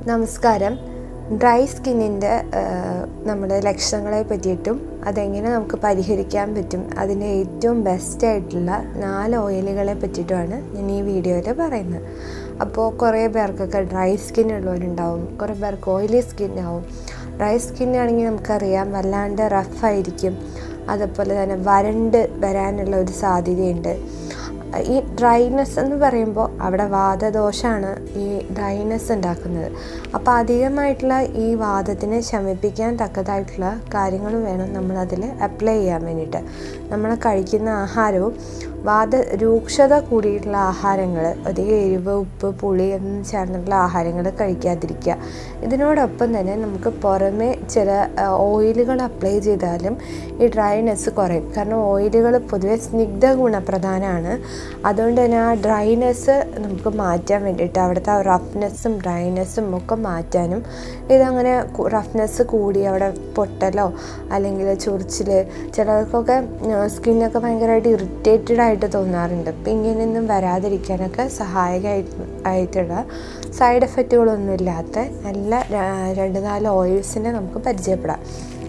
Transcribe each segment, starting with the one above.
നമസ്കാരം ഡ്രൈ സ്കിന്നിൻ്റെ നമ്മുടെ ലക്ഷണങ്ങളെ പറ്റിയിട്ടും അതെങ്ങനെ നമുക്ക് പരിഹരിക്കാൻ പറ്റും അതിൻ്റെ ഏറ്റവും ബെസ്റ്റ് ആയിട്ടുള്ള നാല് ഓയിലുകളെ പറ്റിയിട്ടുമാണ് ഞാൻ ഈ വീഡിയോയിൽ പറയുന്നത് അപ്പോൾ കുറേ പേർക്കൊക്കെ ഡ്രൈ സ്കിൻ ഉള്ളവരുണ്ടാവും കുറേ പേർക്ക് ഓയിലി സ്കിൻ ആവും ഡ്രൈ സ്കിന്നാണെങ്കിൽ നമുക്കറിയാം വല്ലാണ്ട് റഫായിരിക്കും അതുപോലെ തന്നെ വരണ്ട് വരാനുള്ള ഒരു സാധ്യതയുണ്ട് ഈ ഡ്രൈനെസ് എന്ന് പറയുമ്പോൾ അവിടെ വാദദോഷമാണ് ഈ ഡ്രൈനെസ് ഉണ്ടാക്കുന്നത് അപ്പോൾ അധികമായിട്ടുള്ള ഈ വാദത്തിനെ ശമിപ്പിക്കാൻ തക്കതായിട്ടുള്ള കാര്യങ്ങൾ വേണം നമ്മളതിൽ അപ്ലൈ ചെയ്യാൻ വേണ്ടിയിട്ട് നമ്മൾ കഴിക്കുന്ന ആഹാരവും വാദ രൂക്ഷത കൂടിയിട്ടുള്ള ആഹാരങ്ങൾ അധികം എരിവ് ഉപ്പ് പുളി ഒന്നും ചേർന്നിട്ടുള്ള ആഹാരങ്ങൾ കഴിക്കാതിരിക്കുക ഇതിനോടൊപ്പം തന്നെ നമുക്ക് പുറമേ ചില ഓയിലുകൾ അപ്ലൈ ചെയ്താലും ഈ ഡ്രൈനെസ് കുറയും കാരണം ഓയിലുകൾ പൊതുവെ സ്നിഗ്ധ ഗുണപ്രധാനമാണ് അതുകൊണ്ട് തന്നെ ആ ഡ്രൈനെസ് നമുക്ക് മാറ്റാൻ വേണ്ടിയിട്ട് അവിടുത്തെ ആ റഫ്നെസ്സും ഡ്രൈനെസ്സും ഒക്കെ മാറ്റാനും ഇതങ്ങനെ റഫ്നെസ് കൂടി അവിടെ പൊട്ടലോ അല്ലെങ്കിൽ ചൊറിച്ചിൽ ചിലർക്കൊക്കെ സ്കിന്നൊക്കെ ഭയങ്കരമായിട്ട് ഇറിറ്റേറ്റഡ് ആയിട്ട് തോന്നാറുണ്ട് അപ്പം ഇങ്ങനെയൊന്നും വരാതിരിക്കാനൊക്കെ സഹായകമായിട്ട് ആയിട്ടുള്ള സൈഡ് എഫക്റ്റുകളൊന്നും ഇല്ലാത്ത നല്ല രണ്ട് നാല് ഓയിൽസിനെ നമുക്ക് പരിചയപ്പെടാം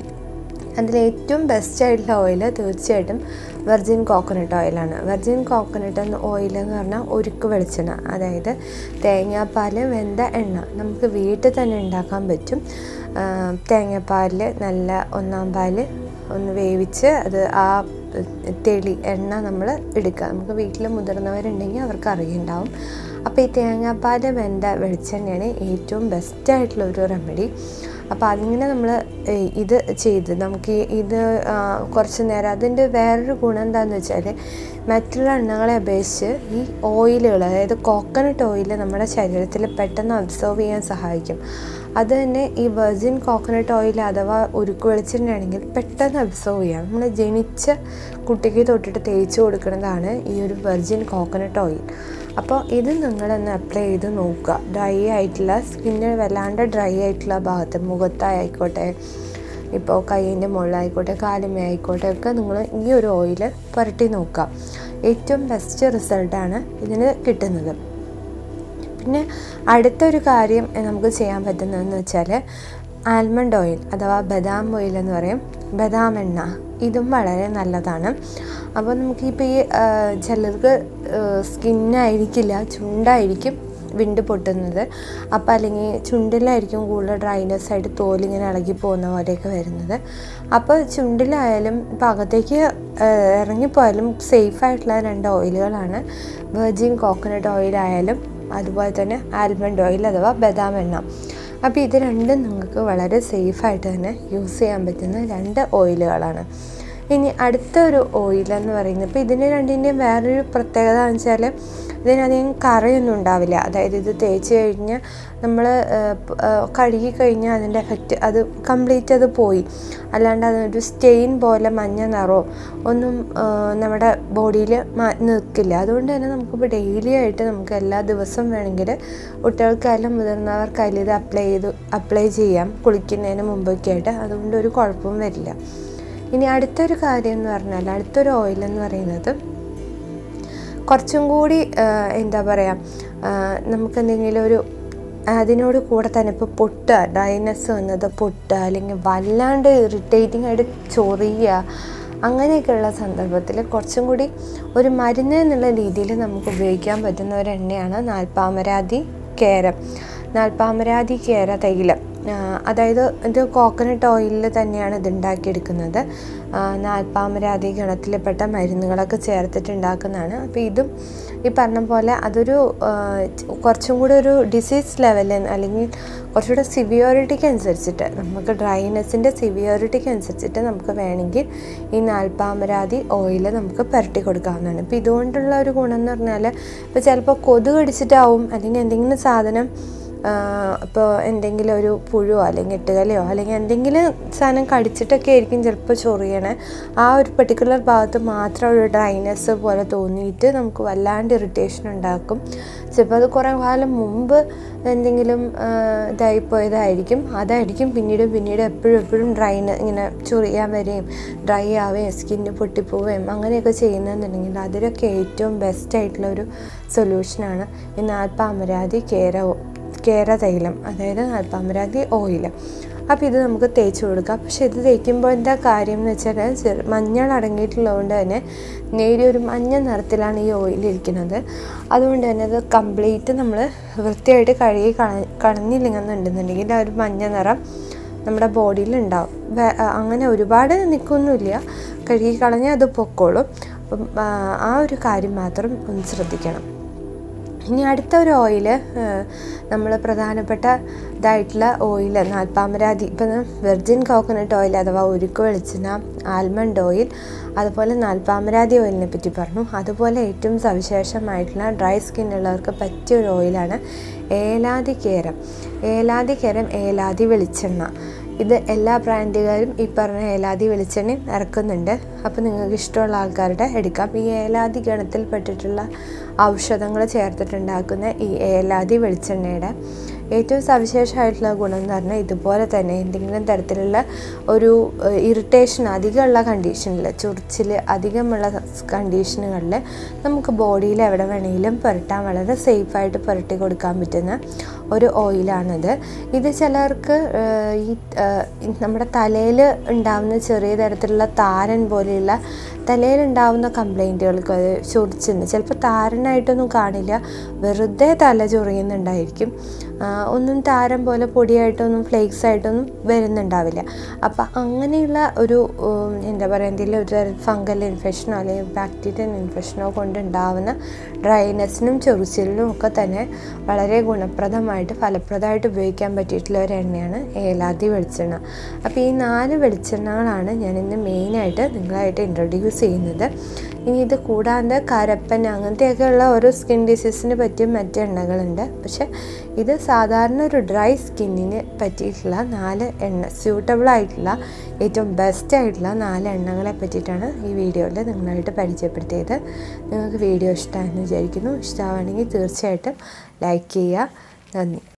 അതിൽ ഏറ്റവും ബെസ്റ്റ് ആയിട്ടുള്ള ഓയിൽ തീർച്ചയായിട്ടും വെർജിൻ കോക്കനട്ട് ഓയിലാണ് വെർജിൻ കോക്കനട്ട് എന്ന ഓയിൽ എന്ന് പറഞ്ഞാൽ ഉരുക്ക് വെളിച്ചെണ്ണ അതായത് തേങ്ങാപ്പാൽ വെന്ത എണ്ണ നമുക്ക് വീട്ടിൽ തന്നെ ഉണ്ടാക്കാൻ പറ്റും തേങ്ങാപ്പാലിൽ നല്ല ഒന്നാം പാൽ ഒന്ന് വേവിച്ച് അത് ആ തെളി എണ്ണ നമ്മൾ എടുക്കുക നമുക്ക് വീട്ടിൽ മുതിർന്നവരുണ്ടെങ്കിൽ അവർക്ക് അറിയുണ്ടാവും അപ്പോൾ ഈ തേങ്ങാപ്പാൽ വെന്ത വെളിച്ചെണ്ണയാണ് ഏറ്റവും ബെസ്റ്റ് ആയിട്ടുള്ള ഒരു റെമഡി അപ്പോൾ അതിങ്ങനെ നമ്മൾ ഇത് ചെയ്ത് നമുക്ക് ഇത് കുറച്ച് നേരം അതിൻ്റെ വേറൊരു ഗുണം എന്താണെന്ന് വെച്ചാൽ മറ്റുള്ള എണ്ണകളെ അപേക്ഷിച്ച് ഈ ഓയിലുകൾ അതായത് കോക്കനട്ട് ഓയിൽ നമ്മുടെ ശരീരത്തിൽ പെട്ടെന്ന് അബ്സോർവ് ചെയ്യാൻ സഹായിക്കും അത് തന്നെ ഈ വെർജിൻ കോക്കനട്ട് ഓയിൽ അഥവാ ഉരുക്ക് വെളിച്ചെണ്ണയാണെങ്കിൽ പെട്ടെന്ന് അബ്സോർവ് ചെയ്യാം നമ്മൾ ജനിച്ച കുട്ടിക്ക് തൊട്ടിട്ട് തേച്ച് കൊടുക്കുന്നതാണ് ഈ ഒരു വെർജിൻ കോക്കനട്ട് ഓയിൽ അപ്പോൾ ഇത് നിങ്ങളൊന്ന് അപ്ലൈ ചെയ്ത് നോക്കുക ഡ്രൈ ആയിട്ടുള്ള സ്കിന്നിൽ വല്ലാണ്ട് ഡ്രൈ ആയിട്ടുള്ള ഭാഗത്ത് മുഖത്തായിക്കോട്ടെ ഇപ്പോൾ കൈയിൻ്റെ മുകളിലായിക്കോട്ടെ കാലുമേ ആയിക്കോട്ടെ ഒക്കെ നിങ്ങൾ ഈ ഒരു ഓയിൽ പുരട്ടി നോക്കുക ഏറ്റവും ബെസ്റ്റ് റിസൾട്ടാണ് ഇതിന് കിട്ടുന്നത് പിന്നെ അടുത്തൊരു കാര്യം നമുക്ക് ചെയ്യാൻ പറ്റുന്നതെന്ന് വെച്ചാൽ ആൽമണ്ട് ഓയിൽ അഥവാ ബദാം ഓയിൽ എന്ന് പറയും ബദാം എണ്ണ ഇതും വളരെ നല്ലതാണ് അപ്പോൾ നമുക്കിപ്പോൾ ഈ ചിലർക്ക് സ്കിന്നായിരിക്കില്ല ചുണ്ടായിരിക്കും വിണ്ട് പൊട്ടുന്നത് അപ്പോൾ അല്ലെങ്കിൽ ചുണ്ടിലായിരിക്കും കൂടുതൽ ഡ്രൈനെസ് ആയിട്ട് തോലിങ്ങനെ ഇളകി പോകുന്ന പോലെയൊക്കെ വരുന്നത് അപ്പോൾ ചുണ്ടിലായാലും ഇപ്പോൾ അകത്തേക്ക് ഇറങ്ങിപ്പോയാലും സേഫായിട്ടുള്ള രണ്ട് ഓയിലുകളാണ് വെർജിൻ കോക്കനട്ട് ഓയിലായാലും അതുപോലെ തന്നെ ആൽമണ്ട് ഓയിൽ അഥവാ ബദാം എണ്ണ അപ്പോൾ ഇത് രണ്ടും നിങ്ങൾക്ക് വളരെ സേഫായിട്ട് തന്നെ യൂസ് ചെയ്യാൻ പറ്റുന്ന രണ്ട് ഓയിലുകളാണ് ഇനി അടുത്തൊരു ഓയിൽ എന്ന് പറയുന്നത് ഇപ്പോൾ ഇതിന് രണ്ടിൻ്റെയും വേറൊരു പ്രത്യേകത എന്ന് വെച്ചാൽ ഇതിനധികം കറയൊന്നും ഉണ്ടാവില്ല അതായത് ഇത് തേച്ച് കഴിഞ്ഞാൽ നമ്മൾ കഴുകി കഴിഞ്ഞാൽ അതിൻ്റെ എഫക്റ്റ് അത് കംപ്ലീറ്റ് അത് പോയി അല്ലാണ്ട് അതൊരു സ്റ്റെയിൻ പോലെ മഞ്ഞ നിറവും ഒന്നും നമ്മുടെ ബോഡിയിൽ നിൽക്കില്ല അതുകൊണ്ട് തന്നെ നമുക്കിപ്പോൾ ഡെയിലി ആയിട്ട് നമുക്ക് എല്ലാ ദിവസവും വേണമെങ്കിൽ കുട്ടികൾക്കായാലും മുതിർന്നവർക്കായാലും ഇത് അപ്ലൈ ചെയ്ത് അപ്ലൈ ചെയ്യാം കുളിക്കുന്നതിന് മുമ്പൊക്കെ ആയിട്ട് അതുകൊണ്ട് ഒരു കുഴപ്പവും വരില്ല ഇനി അടുത്തൊരു കാര്യം എന്ന് പറഞ്ഞാൽ അടുത്തൊരു ഓയിൽ എന്ന് പറയുന്നത് കുറച്ചും കൂടി എന്താ പറയുക നമുക്ക് എന്തെങ്കിലും ഒരു അതിനോട് കൂടെ തന്നെ ഇപ്പോൾ പൊട്ടുക ഡ്രൈനെസ് വന്നത് പൊട്ടുക അല്ലെങ്കിൽ വല്ലാണ്ട് ഇറിറ്റേറ്റിംഗ് ആയിട്ട് ചൊറിയുക അങ്ങനെയൊക്കെയുള്ള സന്ദർഭത്തിൽ കുറച്ചും കൂടി ഒരു മരുന്ന് എന്നുള്ള രീതിയിൽ നമുക്ക് ഉപയോഗിക്കാൻ പറ്റുന്ന ഒരു എണ്ണയാണ് നാൽപ്പാമരാതി കേരം നാൽപ്പാമരാതി കേര തൈലം അതായത് ഇത് കോക്കനട്ട് ഓയിലിൽ തന്നെയാണ് ഇത് ഉണ്ടാക്കിയെടുക്കുന്നത് നാൽപ്പാമരാതി ഗണത്തിൽപ്പെട്ട മരുന്നുകളൊക്കെ ചേർത്തിട്ട് ഉണ്ടാക്കുന്നതാണ് അപ്പോൾ ഇതും ഈ പറഞ്ഞ പോലെ അതൊരു കുറച്ചും കൂടി ഒരു ഡിസീസ് ലെവലിൽ അല്ലെങ്കിൽ കുറച്ചുകൂടെ സിവിയോറിറ്റിക്ക് അനുസരിച്ചിട്ട് നമുക്ക് ഡ്രൈനെസ്സിൻ്റെ സിവിയോറിറ്റിക്ക് അനുസരിച്ചിട്ട് നമുക്ക് വേണമെങ്കിൽ ഈ നാൽപ്പാമരാതി ഓയിൽ നമുക്ക് പുരട്ടി കൊടുക്കാവുന്നതാണ് ഇപ്പോൾ ഇതുകൊണ്ടുള്ള ഒരു ഗുണം എന്ന് പറഞ്ഞാൽ ഇപ്പോൾ ചിലപ്പോൾ കൊതു കടിച്ചിട്ടാവും അല്ലെങ്കിൽ എന്തെങ്കിലും സാധനം ഇപ്പോൾ എന്തെങ്കിലും ഒരു പുഴുവോ അല്ലെങ്കിൽ എട്ടുകലയോ അല്ലെങ്കിൽ എന്തെങ്കിലും സാധനം കടിച്ചിട്ടൊക്കെ ആയിരിക്കും ചിലപ്പോൾ ചൊറിയണേ ആ ഒരു പെർട്ടിക്കുലർ ഭാഗത്ത് മാത്രം ഒരു ഡ്രൈനെസ് പോലെ തോന്നിയിട്ട് നമുക്ക് വല്ലാണ്ട് ഇറിറ്റേഷൻ ഉണ്ടാക്കും ചിലപ്പോൾ അത് കുറേ കാലം മുമ്പ് എന്തെങ്കിലും ഇതായിപ്പോയതായിരിക്കും അതായിരിക്കും പിന്നീട് പിന്നീട് എപ്പോഴും എപ്പോഴും ഡ്രൈന് ഇങ്ങനെ ചൊറിയാൻ വരികയും ഡ്രൈ ആവുകയും സ്കിന്ന് പൊട്ടിപ്പോവുകയും അങ്ങനെയൊക്കെ ചെയ്യുന്നതെന്നുണ്ടെങ്കിൽ അതിലൊക്കെ ഏറ്റവും ബെസ്റ്റ് ആയിട്ടുള്ള ഒരു സൊല്യൂഷനാണ് ഈ നാൽപ്പാമരാതി കേര കേര തൈലം അതായത് നാൽപ്പാമരാതി ഓയിൽ അപ്പോൾ ഇത് നമുക്ക് തേച്ച് കൊടുക്കാം പക്ഷെ ഇത് തേക്കുമ്പോൾ എന്താ കാര്യം എന്ന് വെച്ചാൽ ചെറു മഞ്ഞൾ അടങ്ങിയിട്ടുള്ളതുകൊണ്ട് തന്നെ നേരിയ ഒരു മഞ്ഞ നിറത്തിലാണ് ഈ ഓയിൽ ഇരിക്കുന്നത് അതുകൊണ്ട് തന്നെ അത് കംപ്ലീറ്റ് നമ്മൾ വൃത്തിയായിട്ട് കഴുകി കള കളഞ്ഞില്ലെന്നുണ്ടെന്നുണ്ടെങ്കിൽ ആ ഒരു മഞ്ഞ നിറം നമ്മുടെ ബോഡിയിൽ ഉണ്ടാവും അങ്ങനെ ഒരുപാട് നിൽക്കൊന്നുമില്ല കഴുകി കളഞ്ഞാൽ അത് പൊക്കോളും അപ്പം ആ ഒരു കാര്യം മാത്രം ഒന്ന് ശ്രദ്ധിക്കണം ഇനി അടുത്ത ഒരു ഓയിൽ നമ്മൾ പ്രധാനപ്പെട്ട ഇതായിട്ടുള്ള ഓയിൽ നാൽപ്പാമരാതി ഇപ്പം വെർജിൻ കോക്കനട്ട് ഓയിൽ അഥവാ ഉരുക്ക് വെളിച്ചെണ്ണ ആൽമണ്ട് ഓയിൽ അതുപോലെ നാൽപ്പാമരാതി ഓയിലിനെ പറ്റി പറഞ്ഞു അതുപോലെ ഏറ്റവും സവിശേഷമായിട്ടുള്ള ഡ്രൈ സ്കിൻ ഉള്ളവർക്ക് പറ്റിയ ഒരു ഓയിലാണ് ഏലാതി കേരം ഏലാതി കേരം ഏലാതി വെളിച്ചെണ്ണ ഇത് എല്ലാ ബ്രാൻഡുകാരും ഈ പറഞ്ഞ ഏലാതി വെളിച്ചെണ്ണയും ഇറക്കുന്നുണ്ട് അപ്പോൾ നിങ്ങൾക്ക് ഇഷ്ടമുള്ള ആൾക്കാരുടെ എടുക്കാം ഈ ഏലാതി ഗണത്തിൽപ്പെട്ടിട്ടുള്ള ഔഷധങ്ങൾ ചേർത്തിട്ടുണ്ടാക്കുന്ന ഈ ഏലാതി വെളിച്ചെണ്ണയുടെ ഏറ്റവും സവിശേഷമായിട്ടുള്ള ഗുണം എന്ന് പറഞ്ഞാൽ ഇതുപോലെ തന്നെ എന്തെങ്കിലും തരത്തിലുള്ള ഒരു ഇറിറ്റേഷൻ അധികമുള്ള കണ്ടീഷനിൽ ചൊറിച്ചിൽ അധികമുള്ള കണ്ടീഷനുകളിൽ നമുക്ക് ബോഡിയിൽ എവിടെ വേണമെങ്കിലും പുരട്ടാൻ വളരെ സേഫായിട്ട് പുരട്ടി കൊടുക്കാൻ പറ്റുന്ന ഒരു ഓയിലാണിത് ഇത് ചിലർക്ക് ഈ നമ്മുടെ തലയിൽ ഉണ്ടാകുന്ന ചെറിയ തരത്തിലുള്ള താരൻ പോലെയുള്ള തലയിലുണ്ടാവുന്ന കംപ്ലൈൻറ്റുകൾക്ക് അത് ചൊറിച്ചിന് ചിലപ്പോൾ താരനായിട്ടൊന്നും കാണില്ല വെറുതെ തല ചൊറിയുന്നുണ്ടായിരിക്കും ഒന്നും താരം പോലെ പൊടിയായിട്ടൊന്നും ഫ്ലേക്സ് ആയിട്ടൊന്നും വരുന്നുണ്ടാവില്ല അപ്പം അങ്ങനെയുള്ള ഒരു എന്താ പറയുക എന്തെങ്കിലും ഒരു ഫംഗൽ ഇൻഫെക്ഷനോ അല്ലെങ്കിൽ ബാക്ടീരിയൽ ഇൻഫെക്ഷനോ കൊണ്ടുണ്ടാവുന്ന ഡ്രൈനെസ്സിനും ചൊറിച്ചിലിനും ഒക്കെ തന്നെ വളരെ ഗുണപ്രദമായിട്ട് ഫലപ്രദമായിട്ട് ഉപയോഗിക്കാൻ പറ്റിയിട്ടുള്ള ഒരു എണ്ണയാണ് ഏലാതി വെളിച്ചെണ്ണ അപ്പോൾ ഈ നാല് വെളിച്ചെണ്ണകളാണ് ഞാൻ ഇന്ന് മെയിനായിട്ട് നിങ്ങളായിട്ട് ഇൻട്രൊഡ്യൂസ് ചെയ്യുന്നത് ഇനി ഇത് കൂടാണ്ട് കരപ്പൻ അങ്ങനത്തെയൊക്കെയുള്ള ഓരോ സ്കിൻ ഡിസീസിന് പറ്റിയ മറ്റ് എണ്ണകളുണ്ട് പക്ഷെ ഇത് സാധാരണ ഒരു ഡ്രൈ സ്കിന്നിന് പറ്റിയിട്ടുള്ള നാല് എണ്ണ സ്യൂട്ടബിൾ ആയിട്ടുള്ള ഏറ്റവും ബെസ്റ്റ് ആയിട്ടുള്ള നാല് എണ്ണകളെ പറ്റിയിട്ടാണ് ഈ വീഡിയോയിൽ നിങ്ങളായിട്ട് പരിചയപ്പെടുത്തിയത് നിങ്ങൾക്ക് വീഡിയോ ഇഷ്ടമാണെന്ന് വിചാരിക്കുന്നു ഇഷ്ടമാണെങ്കിൽ തീർച്ചയായിട്ടും ലൈക്ക് ചെയ്യുക നന്ദി